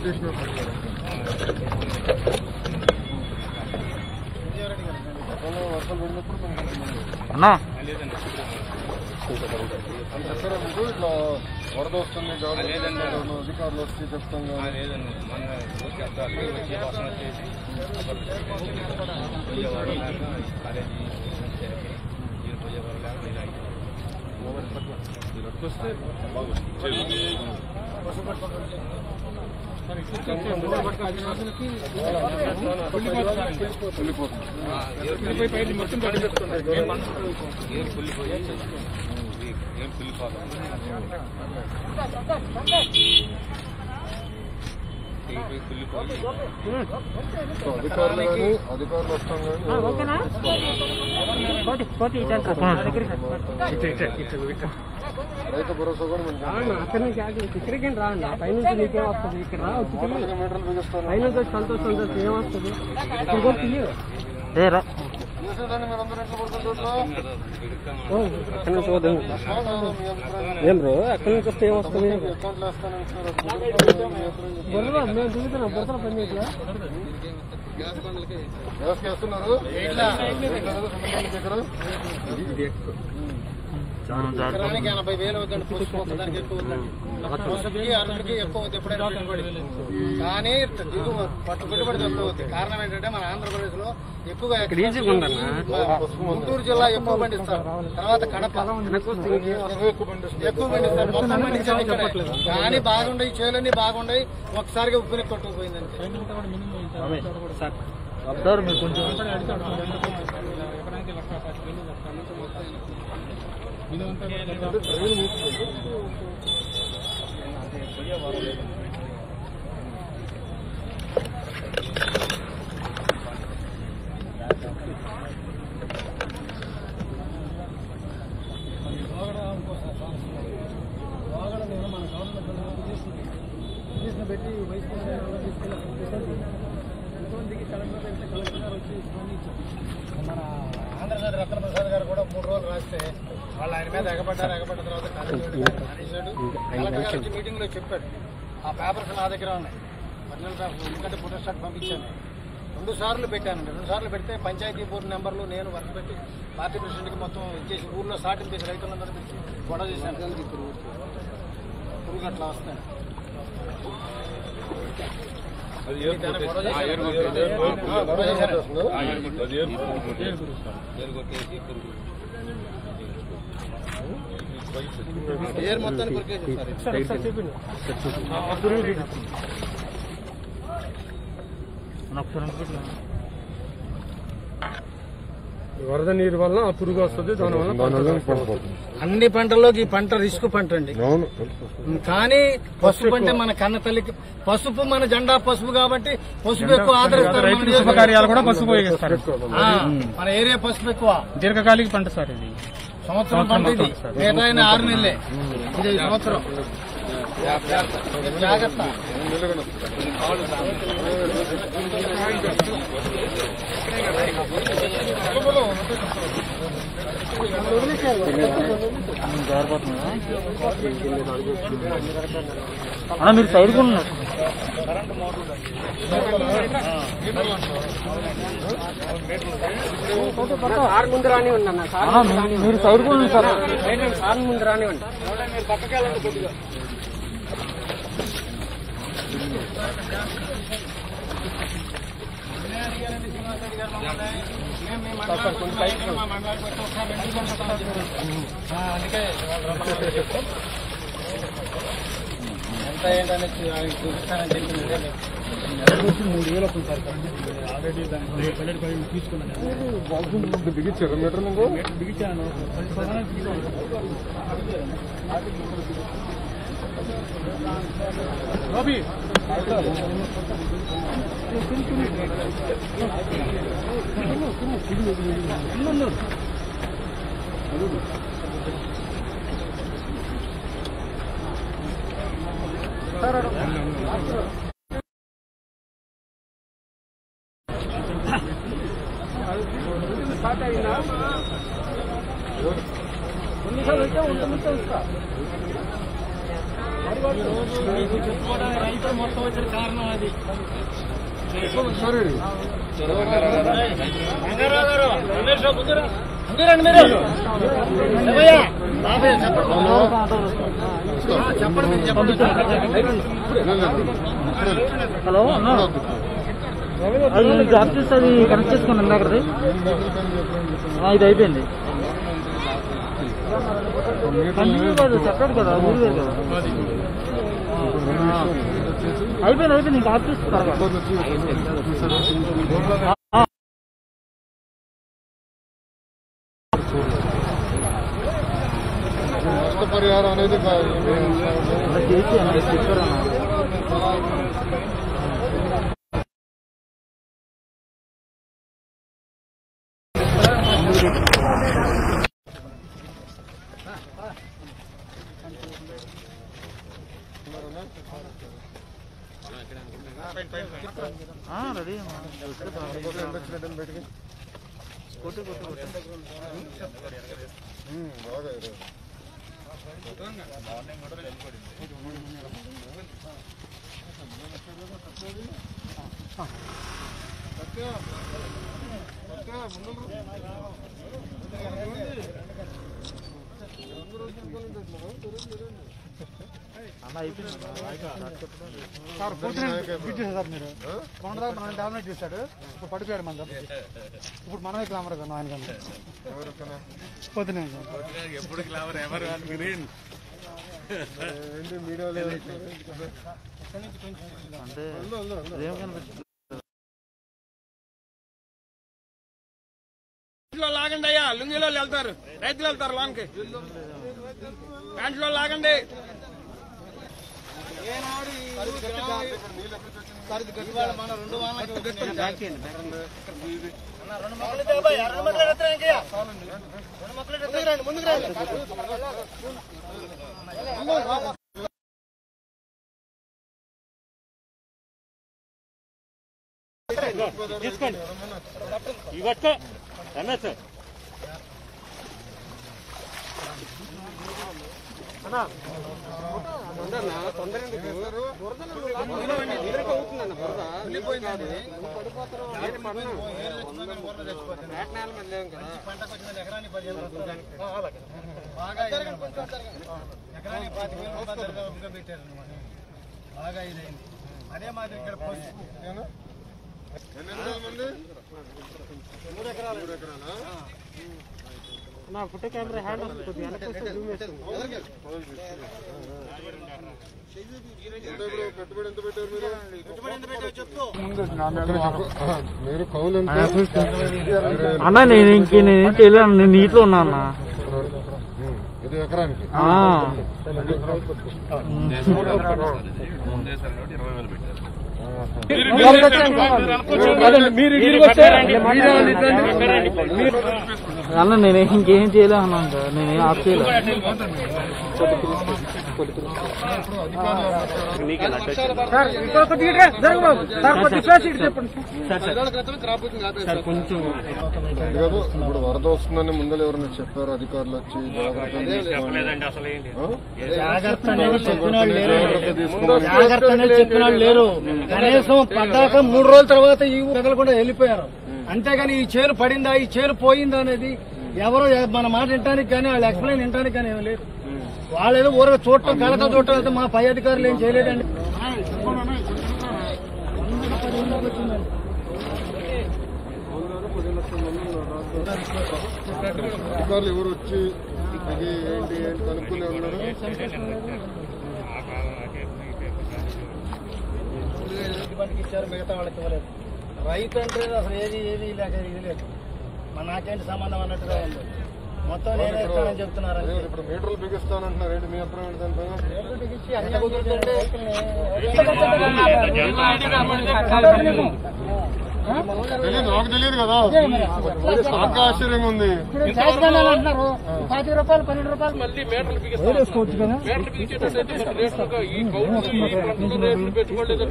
అన్నా చెప్పారా మీకు ఇట్లా వరద వస్తుంది గవర్నమెంట్ అధికారులు వచ్చి చెప్తాం కదా. లేదండి మన ఊరికి అద్దాలు వచ్చి వాసన వచ్చేసి పోయేవారు లేక కాలేజీ మీరు పోయేవారు లేక ఇలా అయింది. ఏరు కుళ్ళిపోయి ఏరు కుళ్ళిపోతాం తెగిపోయి కుళ్ళిపోయి సో అధికారులు కానీ అధికారులు వస్తాం కానీ రైతు భరోసా కూడా మేము అక్కడ నుంచి ఆగి ఇక్కడికి రాండి పైనుంచి నీకేం వస్తుంది ఇక్కడ రా వచ్చి తిరిగి. మీటర్లు బిగిస్తాను పైనుంచి వచ్చి సంతోషం సంతోషం ఏం వస్తుంది ఇక్కడ కూడా తీయ ఏ రా చేసేదాన్ని మీరు అందరూ ఎట్లా పడుతుంటారు అక్కడ నుంచి వద్దాం మీ అభిప్రాయం ఏం బ్రో అక్కడ నుంచి వస్తే ఏం వస్తుంది అకౌంట్లో వేస్తానంటున్నారు మీ అభిప్రాయం బుర్ర మేము తిరుగుతున్నాం బుర్ర పని చేయట్లా వ్యవస్థ చేస్తున్నారు ఎకరానికి ఎనభై వేలు అవుతుంది పసుపు ఒకదానికి ఎక్కువ అవుతుంది పసుపుకి అరటికి ఎక్కువ అవుతుంది ఎప్పుడైనా పెట్టుబడి కానీ దిగు పట్టు పెట్టుబడి తక్కువ అవుతుంది కారణం ఏంటంటే మన ఆంధ్రప్రదేశ్ లో ఎక్కువగా గుంటూరు జిల్లా ఎక్కువ పండిస్తారు తర్వాత కడప ఎక్కువ పండిస్తారు మొత్తం పండించేది ఇక్కడే. కానీ బాగుండయి చేలన్నీ బాగుండయి ఒకసారిగా ఉప్పుని కొట్టుకుపోయిందంటే సార్ మీరు కొంచెం పెట్టి వయసు మన ఆంధ్రప్రదేశ్ రత్నప్రసాద్ గారు కూడా మూడు రోజులు రాస్తే వాళ్ళు ఆయన మీద ఎగబడ్డారు ఎగబడ్డ తర్వాత కాలేజీ అనేసాడు కలెక్టర్ గారు వచ్చి మీటింగ్ లో చెప్పాడు ఆ పేపర్స్ నా దగ్గర ఉన్నాయి ఒరిజినల్ పేపర్ ఎందుకంటే ఫోటో స్టాట్ పంపించాను రెండు సార్లు పెట్టానండి రెండు సార్లు పెడితే పంచాయతీ బోర్డు నెంబర్లు నేను వర్క్ పెట్టి పార్టీ ప్రెసిడెంట్కి మొత్తం ఇచ్చేసి ఊర్లో స్టార్టింగ్ చేసి రైతులందరూ పిలిచి గొడవ చేశాను పురుగు అట్లా వస్తాయి గొడవ చేశారు. ఆ, గొడవ చేశారు. ఏరు కొట్టేసి పురుగు ఏర్ మొత్తాన్ని కొరికేసేస్తారు ఒకసారి అనుకుంటున్నా. వరద నీరు వల్ల ఆ పురుగు వస్తుంది దానివల్ల అన్ని పంటల్లోకి ఈ పంట రిస్క్ పంట అండి అవును కానీ పసుపు అంటే మన కన్న తల్లికి పసుపు మన జెండా పసుపు కాబట్టి పసుపు ఎక్కువ ఆదరిస్తారు మన నియోజకవర్గం. శుభకార్యాలు కూడా పసుపు ఉపయోగిస్తారు ఆ, మన ఏరియా పసుపు ఎక్కువ దీర్ఘకాలిక పంట సార్ ఇది సంవత్సరం పంట ఇది మిగతా అయినా ఆరు నెలలే ఇది ఈ సంవత్సరం జాగ్రత్త జారిపోతుందా అన్న మీరు సైడ్ ఉన్నారు సార్ ముందు రానివ్వండి అన్న సార్ అన్న, మీరు- మీరు సైడ్ ఉన్నారు సార్ సార్ ముందు రానివ్వండి ఎంత ఏంటనే చూపిస్తానని చెప్పింది బిగించారు మీటర్ నువ్వు చెప్పుకోవడానికి రైతులు మొత్తం వచ్చిన కారణం అది సరే రంగారావు గారు రమేష్ రావు ముందురా. ముందురండి మీరు ఏమయ్యా? బాబయ్య, చెప్పండి. ఆ, చెప్పండి మీరు చెప్పండి హలో అన్నా అది జాబ్ చేస్తే అది కనెక్ట్ చేసుకుని ఇందాకది ఆ, ఇది అయిపోయింది కంటిన్యూ కాదు సెపరేట్ కదా ఊరు వేరు కదా ఆ. అయిపోయింది అయిపోయింది ఇంకా ఆఫ్ చేస్తారు నష్టపరిహారం అనేది కా- చేసి అన్నది చెప్పారు అన్న రెడీ బయటికి ఉమ్, బాగా ఇది. అన్న అయిపోయింది సార్ పొద్దున ఫిట్ చేశారు మీరు కొండదాకా మనం డామినేట్ చేశాడు ఇప్పుడు పడిపోయాడు మన దగ్గర ఇప్పుడు మనమే గ్లామర్ కన్నా ఆయన కన్నా ఎవరికైనా పొద్దున ఎప్పుడు క్లవర్ ఎవరు గ్రీన్ ఏంటి మీడియాలో అంటే ఏం కనిపిస్తుంది ప్యాంట్లో లాగండి అయ్యా లుంగిలో వెళ్తారు రైతులు వెళ్తారు లోన్కి ప్యాంట్లో లాగండి ఇవాళ మన రెండు వాళ్ళకి రెండు మొక్కలు ఇద్దా అబ్బాయి, రెండు మొక్కలు ఎత్తురా ఇంకయ్య. రెండు మొక్కలు ఎత్తురా. ముందుకు రండి, ముందుకు రండి. పంటకు వచ్చిన ఎకరానికి పదిహేను రూపాయలు. ఆ, అలాగే. బాగా ఇదైంది. ఎకరానికి పాతిక వేలు రూపాయలు ధరగా పెట్టారు అన్నమాట. బాగా ఇదైంది అదే మాదిరి ఇక్కడ పసుపు ఏనా? ఎన్ని ఎకరాల మంది మూడు ఎకరాలు మూడు ఎకరాలా నా ఫోటో కెమెరా హ్యాండ్ వస్తుంది కొద్దిగా వెనక్కి వస్తే జూమ్ వేస్తుంది ఎంత ఇప్పుడు పెట్టుబడి ఎంత పెట్టారు మీరు పెట్టుబడి ఎంత పెట్టావు చెప్పు మీరు కౌలు ఎంత అన్న నేను ఇంక నేనేం చేయలేను నేను నీటిలో ఉన్నా అన్న ఉమ్, ఇది ఎకరానికి ఆ. అన్న నేను ఇంకేం చేయలే అన్న ఇంకా నేనేం ఆఫ్ చేయలేదు సార్ ఇక్కడ కొద్దిగా ఇటురా, జరుగు బాబు సార్ కొద్ది ఫేస్ ఇటు చెప్పండి ఇది కాదు, ఇప్పుడు వరద వస్తుందని ముందర ఎవరైనా చెప్పారు అధికారులు వచ్చి జాగ్రత్తలు తీసుకోండి. ఆ? జాగ్రత్త అనేది చెప్పిన వాళ్ళు లేరు జాగ్రత్త తీసుకోమని జాగ్రత్త అనేది చెప్పిన వాళ్ళు లేరు కనీసం పడ్డాక మూడు రోజుల తర్వాత ఈ ఊరు కూడా వెళ్ళిపోయారు అంతేగాని ఈ చేను పడిందా ఈ చేను పోయిందా అనేది ఎవరు ఎ- మన మాట వినటానికి కానీ వాళ్ళు ఎక్స్ప్లెయిన్ వినటానికి కానీ ఏమీ లేదు వాళ్ళు ఏదో ఊరగా చూడటం కళ్ళతో చూడటం అయితే మా పై అధికారులు ఏం చేయలేదండి అధికారులు ఎవరు వచ్చి ఇది ఏంటి ఏంటి కనుక్కునే ఉన్నారు బండికి ఇచ్చారు మిగతా వాళ్ళకి ఇవ్వలేదు రైతు అంటే అసలు ఏది ఏది లేక ఇది లేదు మన నాకేంటి సంబంధం అన్నట్టుగా ఉంది మొత్తం నేనే ఇస్తానని చెప్తున్నారు అదే ఇప్పుడు మీటర్లు బిగిస్తానంటున్నారు ఏంటి మీ అభిప్రాయం ఏంటి దానిపైన? బిగించి అన్ని కుదురుతుంటే తెలీదు నాకు తెలియదు కదా నాకు ఆశ్చర్యంగా ఉంది అంటున్నారు పాతిక రూపాయలు పన్నెండు రూపాయలు మళ్ళీ మేటలు బిగిస్తాం వేసుకోవచ్చు కదా మేటలు బిగించేటట్టయితే రేట్లు ఈ కౌలు ఈ పంటలు రేట్లు పెట్టుకోలేదు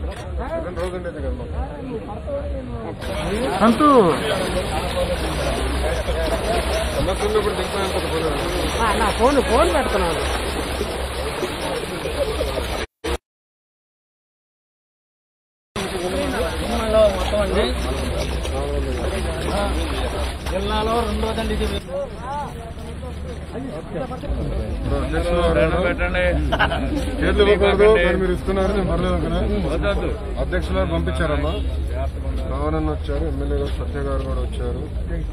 రెండు రోజులు ఉండేది కదా మాకు. సంతు సమస్య ఉన్నప్పుడు దిగిపోయిన నా ఫోన్ ఫోన్ పెడుతున్నాను మొత్తం అండి జిల్లాలో రెండో దండి ఇది చేతులు ఇవ్వకూడదు కానీ మీరు ఇస్తున్నారు నేను పర్లేదు అనుకున్నా అధ్యక్షులు గారు పంపించారమ్మా రావణన్ వచ్చారు ఎమ్మెల్యే గారు సత్య గారు కూడా వచ్చారు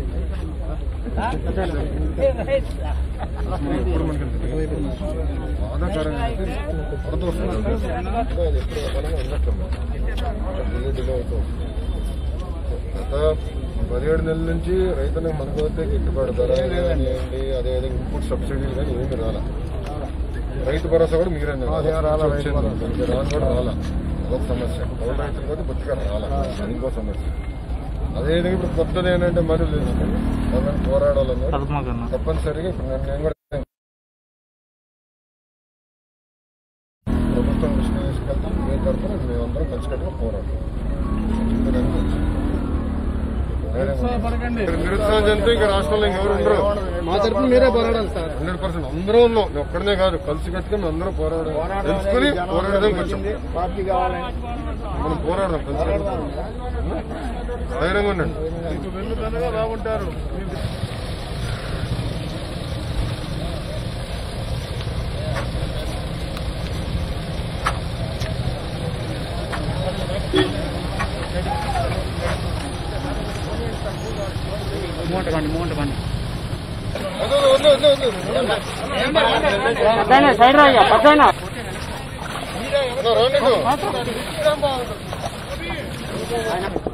ఎప్పుడు మనకి బాధాకరంగా అయితే వరద వస్తుంది అది ఎప్పుడు బలంగా ఉన్నట్లమ్మా డిలే డిలే అవుతుంది గత పదిహేడు నెలల నుంచి రైతులకు మనకు వస్తే గిట్టుబాటు ధర కానివ్వండి అదేవిధంగా ఇన్పుట్ సబ్సిడీలు కానీ ఏమి రాలా రైతు భరోసా కూడా మీరే రాని కూడా రాలా అదొక సమస్య కౌలు రైతులు కూడా బొత్తిగా రాలా అది ఇంకో సమస్య అదేవిధంగా ఇప్పుడు కొత్తది ఏంటంటే మరి తెలుసుకొని వాళ్ళని పోరాడాలన్నారు పద్మకన్నా తప్పనిసరిగా ఇప్పుడు నేను నేను కూడా ప్రభుత్వం దృష్టికి తీసుకెళ్తాం మీ తరఫున మేమందరం కలిసికట్టుగా పోరాడతాం నిరుత్సాహం చెందితే ఇంకా రాష్ట్రంలో ఇంకెవరు ఉండరు మా తరఫున మీరే పోరాడాలి సార్ హండ్రెడ్ పర్సెంట్ అందరూ ఉన్నాం నేను ఒక్కడనే కాదు కలిసి కట్టుకుని మేము అందరం పోరాడాలి తెలుసుకుని పోరాడడానికి వచ్చాం పార్టీ కావాలి మనం పోరాడదాం కలిసి కట్టుకుని. ధైర్యంగా ఉండండి బాగుంటారు మూట పండి మూట పండి వద్దు, వద్దు, వద్దు, వద్దు, వద్దు. పెద్దయినా సైడ్ రాయ్యా పెద్దయినా రండి